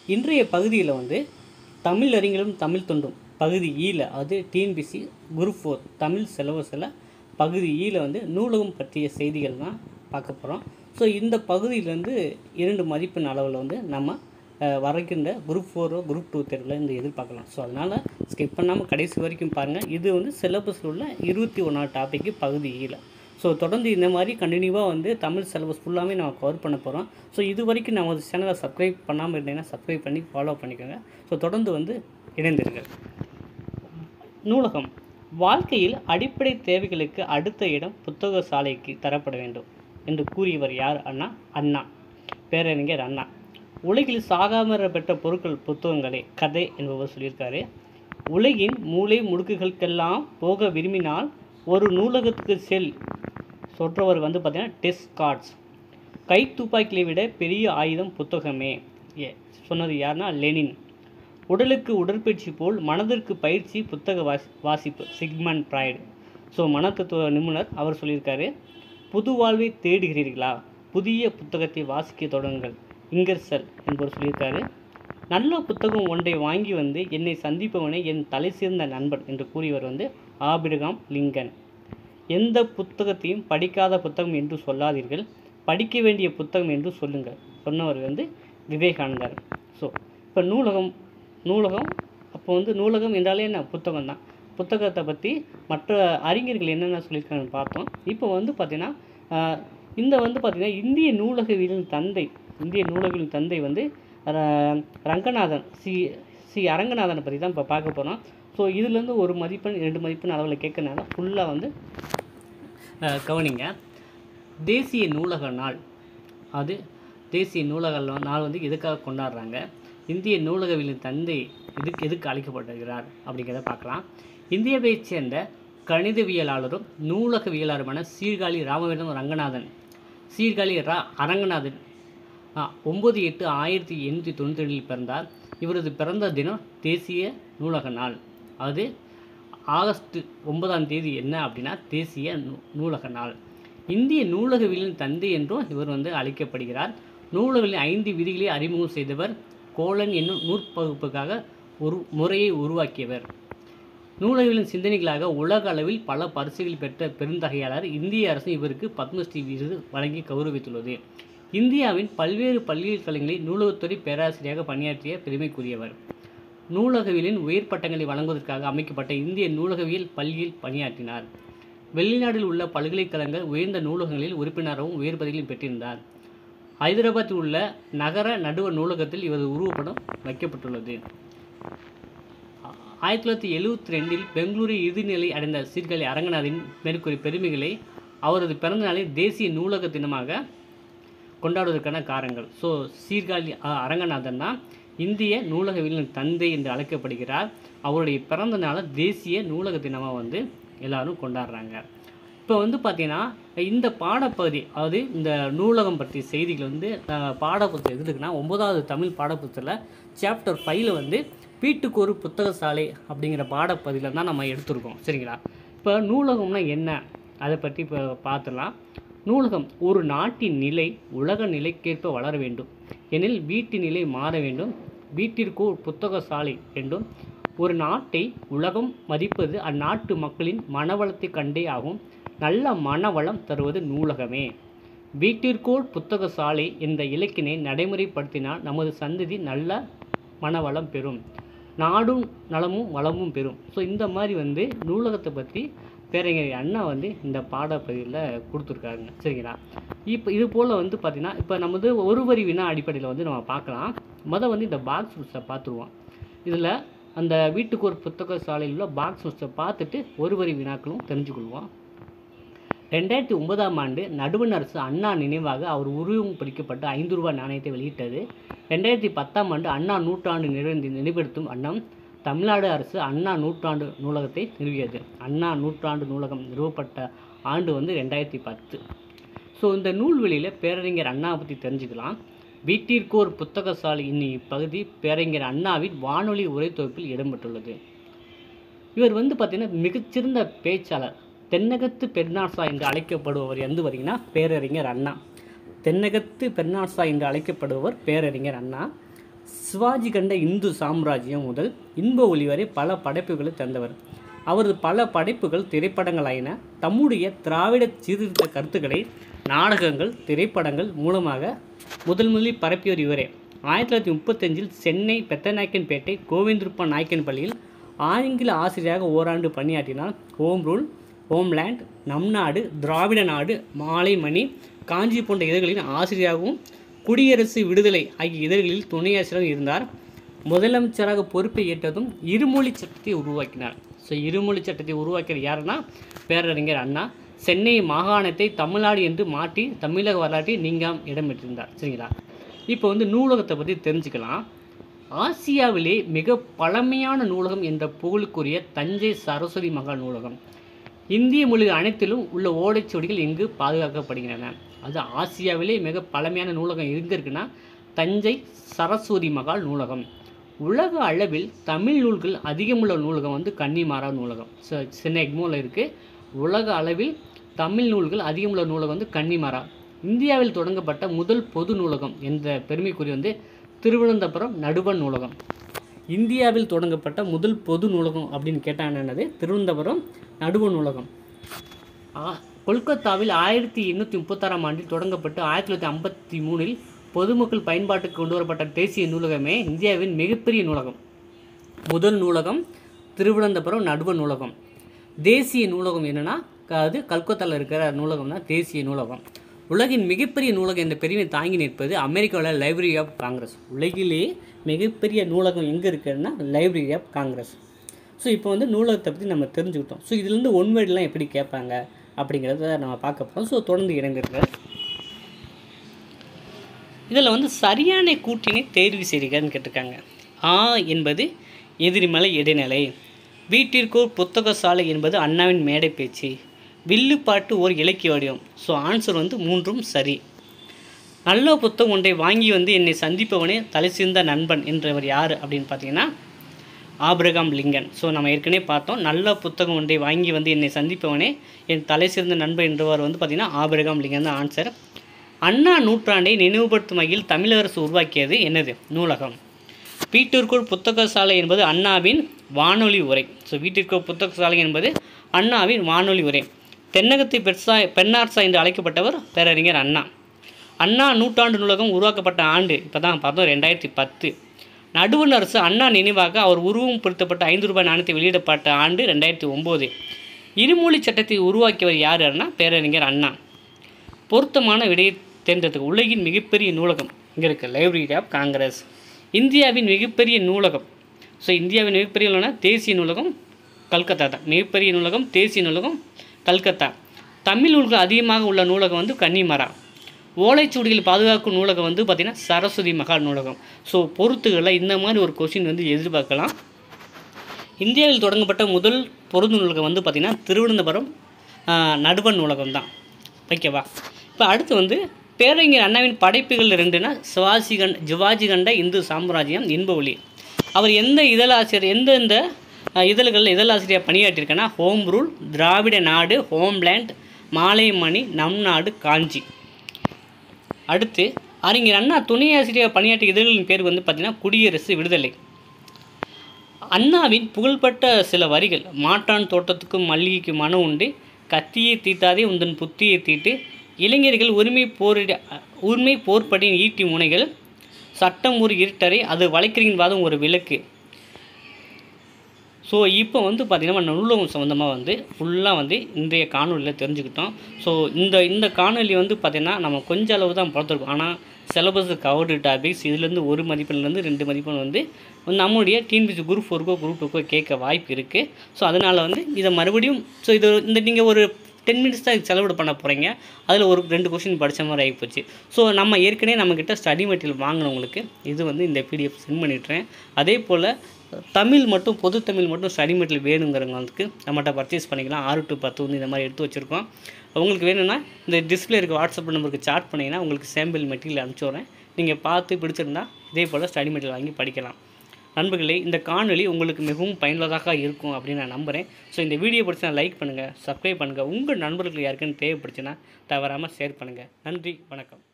இன்றைய பகுதியில் வந்து தமிழ் அறிஞரும் தமிழ் தொண்டும் பகுதி ஈல அது டிஎன்பிசி குரூப் ஃபோர் தமிழ் சிலபஸில் பகுதி ஈல வந்து நூலகம் பற்றிய செய்திகள் தான் பார்க்க போகிறோம் ஸோ இந்த பகுதியிலேருந்து இரண்டு மதிப்பெண் அளவில் வந்து நம்ம அஹ், வரைக்கின்ற குரூப் ஃபோரோ குரூப் டூ தேர்வில் இந்த எதிர்பார்க்கலாம் ஸோ அதனால் ஸ்கிப் பண்ணாமல் கடைசி வரைக்கும் பாருங்கள் இது வந்து சிலபஸில் உள்ள இருபத்தி ஒன்றாவது டாப்பிக்கு பகுதி ஈல ஸோ தொடர்ந்து இந்த மாதிரி கண்டினியூவாக வந்து தமிழ் சிலபஸ் ஃபுல்லாமே நம்ம கவர் பண்ண போகிறோம் ஸோ இது வரைக்கும் நம்ம சேனலை சப்ஸ்கிரைப் பண்ணாமல் இருந்தீங்கன்னா சப்ஸ்கிரைப் பண்ணி ஃபாலோ பண்ணிக்கோங்க ஸோ தொடர்ந்து வந்து இணைந்திருங்கள் நூலகம் வாழ்க்கையில் அடிப்படை தேவைகளுக்கு அடுத்த இடம் புத்தக சாலைக்கு தரப்பட வேண்டும் என்று கூறியவர் யார் அண்ணா அண்ணா பேரறிஞர் அண்ணா உலகில் சாகாமற பெற்ற பொருட்கள் புத்தகங்களே கதை என்பவர் சொல்லியிருக்காரு உலகின் மூலை முடுக்குகளுக்கெல்லாம் போக விரும்பினால் ஒரு நூலகத்துக்கு செல் சொல்கிறவர் வந்து பார்த்தீங்கன்னா டெஸ்ட் கார்ட்ஸ் கை துப்பாக்கியை விட பெரிய ஆயுதம் புத்தகமே ஏ சொன்னது யாருன்னா லெனின் உடலுக்கு உடற்பயிற்சி போல் மனதிற்கு பயிற்சி புத்தக வாசி வாசிப்பு சிக்மன் பிராய்டு ஸோ மனத்தத்துவ நிபுணர் அவர் சொல்லியிருக்காரு புது வாழ்வை தேடுகிறீர்களா புதிய புத்தகத்தை வாசிக்க தொடங்குங்கள் இங்கர்சல் என்பவர் சொல்லியிருக்காரு நல்ல புத்தகம் ஒன்றை வாங்கி வந்து என்னை சந்திப்பவனே என் தலை சிறந்த நண்பன் என்று கூறியவர் வந்து ஆபிரகாம் லிங்கன் எந்த புத்தகத்தையும் படிக்காத புத்தகம் என்று சொல்லாதீர்கள் படிக்க வேண்டிய புத்தகம் என்று சொல்லுங்கள் சொன்னவர் வந்து விவேகானந்தர் ஸோ இப்போ நூலகம் நூலகம் அப்போ வந்து நூலகம் என்றாலே என்ன புத்தகம் தான் புத்தகத்தை பற்றி மற்ற அறிஞர்கள் என்னென்ன சொல்லியிருக்காங்கன்னு பார்த்தோம் இப்போ வந்து பார்த்திங்கன்னா ஆஹ், இந்த வந்து பார்த்திங்கன்னா இந்திய நூலகவியலின் தந்தை இந்திய நூலகவியலின் தந்தை வந்து ர- ரங்கநாதன் சி சி அரங்கநாதனை பற்றி தான் இப்போ பார்க்க போகிறோம் ஸோ இதுலேருந்து ஒரு மதிப்பெண் இரண்டு மதிப்பெண் அளவில் கேட்கறனால ஃபுல்லாக வந்து அஹ், கவனிங்க தேசிய நூலக நாள் அது தேசிய நூலக நாள் வந்து எதுக்காக கொண்டாடுறாங்க இந்திய நூலகவியலின் தந்தை எதுக்கு எதுக்கு அழைக்கப்பட்டிருக்கிறார் அப்படிங்கிறத பார்க்கலாம் இந்தியாவைச் சேர்ந்த கணிதவியலாளரும் நூலகவியலாளருமான சீர்காழி ராமவேந்தம் ரங்கநாதன் சீர்காழி ரா அரங்கநாதன் ஒம்பது எட்டு ஆயிரத்தி எண்ணூற்றி தொண்ணூற்றி ரெண்டில் பிறந்தார் இவரது பிறந்த தினம் தேசிய நூலக நாள் அது ஆகஸ்ட் ஒன்பதாம் தேதி என்ன அப்படின்னா தேசிய நூ- நூலக நாள் இந்திய நூலகவியலின் தந்தை என்றும் இவர் வந்து அழைக்கப்படுகிறார் நூலகவியலின் ஐந்து விதிகளை அறிமுகம் செய்தவர் கோலன் என்னும் நூற்பகுப்புக்காக ஒரு முறையை உருவாக்கியவர் நூலகவியலின் சிந்தனைகளாக உலக அளவில் பல பரிசுகள் பெற்ற பெருந்தகையாளர் இந்திய அரசு இவருக்கு பத்மஸ்ரீ விருது வழங்கி கௌரவித்துள்ளது இந்தியாவின் பல்வேறு பல்கலைக்கழகங்களில் நூலகத்துறை பேராசிரியராக பணியாற்றிய பெருமைக்குரியவர் நூலகவியலின் உயர் பட்டங்களை வழங்குவதற்காக அமைக்கப்பட்ட இந்திய நூலகவியல் பள்ளியில் பணியாற்றினார் வெளிநாட்டில் உள்ள பல்கலைக்கழகங்கள் உயர்ந்த நூலகங்களில் உறுப்பினராகவும் உயர் பதவியிலும் பெற்றிருந்தார் ஹைதராபாத்தில் உள்ள நகர நடுவர் நூலகத்தில் இவரது உருவப்படம் வைக்கப்பட்டுள்ளது ஆயிரத்தி தொள்ளாயிரத்தி எழுவத்தி ரெண்டில் பெங்களூரு இறுதிநிலை அடைந்த சீர்காழி அரங்கநாதின் மேற்கூறிய பெருமைகளை அவரது பிறந்த நாளை தேசிய நூலக தினமாக கொண்டாடுவதற்கான காரணங்கள் ஸோ சீர்காழி அ- அரங்கநாதன் தான் இந்திய நூலகவியலின் தந்தை என்று அழைக்கப்படுகிறார் அவருடைய பிறந்த நாளை தேசிய நூலக தினமாக வந்து எல்லாரும் கொண்டாடுறாங்க இப்போ வந்து பார்த்தீங்கன்னா இந்த பாடப்பகுதி அதாவது இந்த நூலகம் பற்றிய செய்திகள் வந்து அஹ், பாடப்புத்தகம் எது இருக்குன்னா ஒன்பதாவது தமிழ் பாடப்புத்தகத்தில் சாப்டர் ஃபைவ்ல வந்து வீட்டுக்கு ஒரு புத்தக சாலை அப்படிங்கிற பாடப்பகுதியில் தான் நம்ம எடுத்திருக்கோம் சரிங்களா இப்போ நூலகம்னா என்ன அதை பற்றி இப்போ பார்த்துடலாம் நூலகம் ஒரு நாட்டின் நிலை உலக நிலைக்கேற்ப வளர வேண்டும் எனில் வீட்டு நிலை மாற வேண்டும் வீட்டிற்கு ஒரு புத்தக சாலை வேண்டும் ஒரு நாட்டை உலகம் மதிப்பது அந்நாட்டு மக்களின் மனவளத்தை கண்டே ஆகும் நல்ல மனவளம் தருவது நூலகமே வீட்டிற்கோர் புத்தக சாலை என்ற இலக்கினை நடைமுறைப்படுத்தினால் நமது சந்ததி நல்ல மனவளம் பெறும் நாடும் நலமும் வளமும் பெறும் ஸோ இந்த மாதிரி வந்து நூலகத்தை பற்றி பேரறிஞர் அண்ணா வந்து இந்த பாடப்பகுதியில் கொடுத்துருக்காருங்க சரிங்களா இப்போ இது போல் வந்து பார்த்திங்கன்னா இப்போ நம்ம வந்து ஒரு வரி வினா அடிப்படையில் வந்து நம்ம பார்க்கலாம் மொதல் வந்து இந்த பாக்ஸ் நோட்ஸை பார்த்துருவோம் இதில் அந்த வீட்டுக்கு ஒரு புத்தக சாலையில் உள்ள பாக்ஸ் நோட்ஸை பார்த்துட்டு ஒரு வரி வினாக்களும் தெரிஞ்சுக்கொள்வோம் ரெண்டாயிரத்தி ஒன்பதாம் ஆண்டு நடுவண் அரசு அண்ணா நினைவாக அவர் உருவம் பொறிக்கப்பட்ட ஐந்து ரூபாய் நாணயத்தை வெளியிட்டது ரெண்டாயிரத்தி பத்தாம் ஆண்டு அண்ணா நூற்றாண்டு நிறைவு நினைவுபடுத்தும் வண்ணம் தமிழ்நாடு அரசு அண்ணா நூற்றாண்டு நூலகத்தை நிறுவியது அண்ணா நூற்றாண்டு நூலகம் நிறுவப்பட்ட ஆண்டு வந்து ரெண்டாயிரத்தி பத்து ஸோ இந்த நூல்வெளியில் பேரறிஞர் அண்ணா பற்றி தெரிஞ்சுக்கலாம் வீட்டிற்கு ஒரு புத்தக சாலை இன்னும் இப்பகுதி பேரறிஞர் அண்ணாவின் வானொலி உரை தொகுப்பில் இடம்பெற்றுள்ளது இவர் வந்து பார்த்தீங்கன்னா மிகச்சிறந்த பேச்சாளர் தென்னகத்து பெர்னார்சா என்று அழைக்கப்படுபவர் எந்து வரீங்கன்னா பேரறிஞர் அண்ணா தென்னகத்து பெர்னார்சா என்று அழைக்கப்படுபவர் பேரறிஞர் அண்ணா சிவாஜி கண்ட இந்து சாம்ராஜ்யம் முதல் இன்ப ஒளி வரை பல படைப்புகளை தந்தவர் அவரது பல படைப்புகள் திரைப்படங்களாயின தம்முடைய திராவிட சீர்திருத்த கருத்துக்களை நாடகங்கள் திரைப்படங்கள் மூலமாக முதல் முதலில் பரப்பியவர் இவரே ஆயிரத்தி தொள்ளாயிரத்தி முப்பத்தஞ்சில் சென்னை பெத்தநாயக்கன்பேட்டை கோவிந்திருப்பா நாயக்கன் பள்ளியில் ஆங்கில ஆசிரியராக ஓராண்டு பணியாற்றினார் ஹோம் ரூல் ஹோம்லேண்ட் நம் நாடு திராவிட நாடு மாலை மணி காஞ்சி போன்ற இதழ்களின் ஆசிரியராகவும் குடியரசு விடுதலை ஆகிய இதழ்களில் துணையாசிரியராக இருந்தார் முதலமைச்சராக பொறுப்பை ஏற்றதும் இருமொழி சட்டத்தை உருவாக்கினார் ஸோ இருமொழி சட்டத்தை உருவாக்கியது யாருன்னா பேரறிஞர் அண்ணா சென்னை மாகாணத்தை தமிழ்நாடு என்று மாற்றி தமிழக வரலாற்றில் நீங்காம் இடம் பெற்றிருந்தார் சரிங்களா இப்போ வந்து நூலகத்தை பற்றி தெரிஞ்சுக்கலாம் ஆசியாவிலே மிக பழமையான நூலகம் என்ற புகழுக்குரிய தஞ்சை சரஸ்வதி மகால் நூலகம் இந்திய மொழி அனைத்திலும் உள்ள ஓலைச்சுவடிகள் இங்கு பாதுகாக்கப்படுகின்றன அது ஆசியாவிலே மிக பழமையான நூலகம் எங்கே இருக்குன்னா தஞ்சை சரஸ்வதி மகால் நூலகம் உலக அளவில் தமிழ் நூல்கள் அதிகமுள்ள நூலகம் வந்து கன்னிமாரா நூலகம் ஸோ சென்னை எக்மோவில் இருக்குது உலக அளவில் தமிழ் நூல்கள் அதிகமுள்ள நூலகம் வந்து கன்னிமாரா இந்தியாவில் தொடங்கப்பட்ட முதல் பொது நூலகம் என்ற பெருமைக்குரிய வந்து திருவனந்தபுரம் நடுவன் நூலகம் இந்தியாவில் தொடங்கப்பட்ட முதல் பொது நூலகம் அப்படின்னு கேட்டால் என்னது திருவனந்தபுரம் நடுவன் நூலகம் ஆ- கொல்கத்தாவில் ஆயிரத்தி எண்ணூற்றி முப்பத்தாறாம் ஆண்டில் தொடங்கப்பட்டு ஆயிரத்தி தொள்ளாயிரத்தி ஐம்பத்தி மூணில் பொதுமக்கள் பயன்பாட்டுக்கு கொண்டு வரப்பட்ட தேசிய நூலகமே இந்தியாவின் மிகப்பெரிய நூலகம் முதல் நூலகம் திருவனந்தபுரம் நடுவன் நூலகம் தேசிய நூலகம் என்னன்னா க- அது கல்கத்தாவில் இருக்கிற நூலகம் தான் தேசிய நூலகம் உலகின் மிகப்பெரிய நூலகம் என்ற பெருமை தாங்கி நிற்பது அமெரிக்காவில் லைப்ரரி ஆஃப் காங்கிரஸ் உலகிலேயே மிகப்பெரிய நூலகம் எங்கே இருக்குன்னா லைப்ரரி ஆஃப் காங்கிரஸ் ஸோ இப்போ வந்து நூலகத்தை பற்றி நம்ம தெரிஞ்சுக்கிட்டோம் ஸோ இதுலேருந்து ஒன் வேர்ட்லாம் எப்படி கேட்பாங்க அப்படிங்கிறத நம்ம பார்க்க போகிறோம் ஸோ தொடர்ந்து இணைந்திருக்கிறது இதில் வந்து சரியான கூட்டினை தேர்வு செய்கிறன்னு கேட்டிருக்காங்க ஆ என்பது எதிர்மலை இடைநிலை வீட்டிற்கோர் புத்தக சாலை என்பது அண்ணாவின் மேடை பேச்சு வில்லுப்பாட்டு ஓர் இலக்கிய வடிவம் ஸோ ஆன்சர் வந்து மூன்றும் சரி நல்ல புத்தகம் ஒன்றை வாங்கி வந்து என்னை சந்திப்பவனே தலை சிறந்த நண்பன் என்றவர் யார் அப்படின்னு பார்த்தீங்கன்னா ஆபிரகாம் லிங்கன் ஸோ நம்ம ஏற்கனவே பார்த்தோம் நல்ல புத்தகம் ஒன்றை வாங்கி வந்து என்னை சந்திப்பவனே என் தலை சிறந்த நண்பன் என்றவர் வந்து பார்த்திங்கன்னா ஆபிரகாம் லிங்கன் தான் ஆன்சர் அண்ணா நூற்றாண்டை நினைவுபடுத்தும் வகையில் தமிழரசு உருவாக்கியது என்னது நூலகம் வீட்டிற்குள் புத்தக சாலை என்பது அண்ணாவின் வானொலி உரை ஸோ வீட்டிற்குள் புத்தக சாலை என்பது அண்ணாவின் வானொலி உரை தென்னகத்தை பெர்சா பெண்ணார்சா என்று அழைக்கப்பட்டவர் பேரறிஞர் அண்ணா அண்ணா நூற்றாண்டு நூலகம் உருவாக்கப்பட்ட ஆண்டு இப்போ தான் பார்த்தோம் ரெண்டாயிரத்தி பத்து நடுவண் அரசு அண்ணா நினைவாக அவர் உருவம் பொருத்தப்பட்ட ஐந்து ரூபாய் நாணயத்தை வெளியிடப்பட்ட ஆண்டு ரெண்டாயிரத்தி ஒம்பது இருமொழி சட்டத்தை உருவாக்கியவர் யார் யாருன்னா பேரறிஞர் அண்ணா பொருத்தமான விடையை தேர்ந்தெடுக்க உலகின் மிகப்பெரிய நூலகம் இங்கே இருக்குது லைப்ரரி ஆஃப் காங்கிரஸ் இந்தியாவின் மிகப்பெரிய நூலகம் ஸோ இந்தியாவின் மிகப்பெரிய நூலகம் தேசிய நூலகம் கல்கத்தா தான் மிகப்பெரிய நூலகம் தேசிய நூலகம் கல்கத்தா தமிழ் நூல்கள் அதிகமாக உள்ள நூலகம் வந்து கன்னிமரா ஓலைச்சுவடிகள் பாதுகாக்கும் நூலகம் வந்து பார்த்திங்கன்னா சரஸ்வதி மகால் நூலகம் ஸோ பொறுத்துகளில் இந்த மாதிரி ஒரு கொஷின் வந்து எதிர்பார்க்கலாம் இந்தியாவில் தொடங்கப்பட்ட முதல் பொருது நூலகம் வந்து பார்த்திங்கன்னா திருவனந்தபுரம் ஆஹ், நடுவண் நூலகம் தான் ஓகேவா இப்போ அடுத்து வந்து பேரறிஞர் அண்ணாவின் படைப்புகள் ரெண்டுனா சிவாஜி கண்ட சிவாஜி கண்ட இந்து சாம்ராஜ்யம் இன்ப ஒளி அவர் எந்த இதழாசிரியர் எந்தெந்த ஆஹ், இதழ்களில் இதழாசிரியர் பணியாற்றியிருக்கேன்னா ஹோம் ரூல் திராவிட நாடு ஹோம்லேண்ட் மாலை மணி நம் நாடு காஞ்சி அடுத்து அறிஞர் அண்ணா துணை ஆசிரியர் பணியாற்றிய இதழ்களின் பேர் வந்து பார்த்திங்கன்னா குடியரசு விடுதலை அண்ணாவின் புகழ்பெற்ற சில வரிகள் மாட்டான் தோட்டத்துக்கும் மல்லிகைக்கு மனம் உண்டு கத்தியை தீட்டாதே உந்தன் புத்தியை தீட்டு இளைஞர்கள் உரிமை போரிட உரிமை போர்ப்படியின் ஈட்டி முனைகள் சட்டம் ஒரு இருட்டறை அது வழக்கறிஞர் வாதம் ஒரு விளக்கு ஸோ இப்போ வந்து பார்த்திங்கன்னா நம்ம நூலகம் சம்மந்தமாக வந்து ஃபுல்லாக வந்து இன்றைய காணொலியில் தெரிஞ்சுக்கிட்டோம் ஸோ இந்த இந்த காணொலி வந்து பார்த்திங்கன்னா நம்ம கொஞ்ச அளவு தான் பார்த்துருக்கோம் ஆனால் சிலபஸ் கவர்டு டாபிக்ஸ் இதுலேருந்து ஒரு மதிப்பெண்லேருந்து ரெண்டு மதிப்பெண் வந்து நம்மளுடைய டிஎன்பிசி குரூப் ஃபோருக்கோ குரூப் டூக்கோ கேட்க வாய்ப்பு இருக்குது ஸோ அதனால் வந்து இதை மறுபடியும் ஸோ இது இந்த நீங்கள் ஒரு டென் மினிட்ஸ் தான் இதுக்கு செலவிட பண்ண போகிறீங்க அதில் ஒரு ரெண்டு கொஷின் படித்த மாதிரி ஆகிப்போச்சு ஸோ நம்ம ஏற்கனவே நம்மக்கிட்ட ஸ்டடி மெட்டீரியல் வாங்கினவங்களுக்கு இது வந்து இந்த பிடிஎஃப் சென்ட் பண்ணிட்டுறேன் அதே போல் தமிழ் மட்டும் பொது தமிழ் மட்டும் ஸ்டடி மெட்டீரியல் வேணுங்கிறவங்களுக்கு நம்மகிட்ட பர்ச்சேஸ் பண்ணிக்கலாம் ஆறு டு பத்து வந்து இந்த மாதிரி எடுத்து வச்சுருக்கோம் உங்களுக்கு வேணும்னா இந்த டிஸ்பிளே இருக்க வாட்ஸ்அப் நம்பருக்கு சாட் பண்ணிங்கன்னா உங்களுக்கு சாம்பிள் மெட்டீரியல் அனுப்பிச்சி விட்றேன் நீங்கள் பார்த்து பிடிச்சிருந்தா இதே போல் ஸ்டடி மெட்டீரியல் வாங்கி படிக்கலாம் நண்பர்களே இந்த காணொளி உங்களுக்கு மிகவும் பயனுள்ளதாக இருக்கும் அப்படின்னு நான் நம்புகிறேன் ஸோ இந்த வீடியோ பிடிச்சா லைக் பண்ணுங்கள் சப்ஸ்கிரைப் பண்ணுங்கள் உங்கள் நண்பர்களுக்கு யாருக்குன்னு தேவைப்படுச்சுன்னா தவறாமல் ஷேர் பண்ணுங்கள் நன்றி வணக்கம்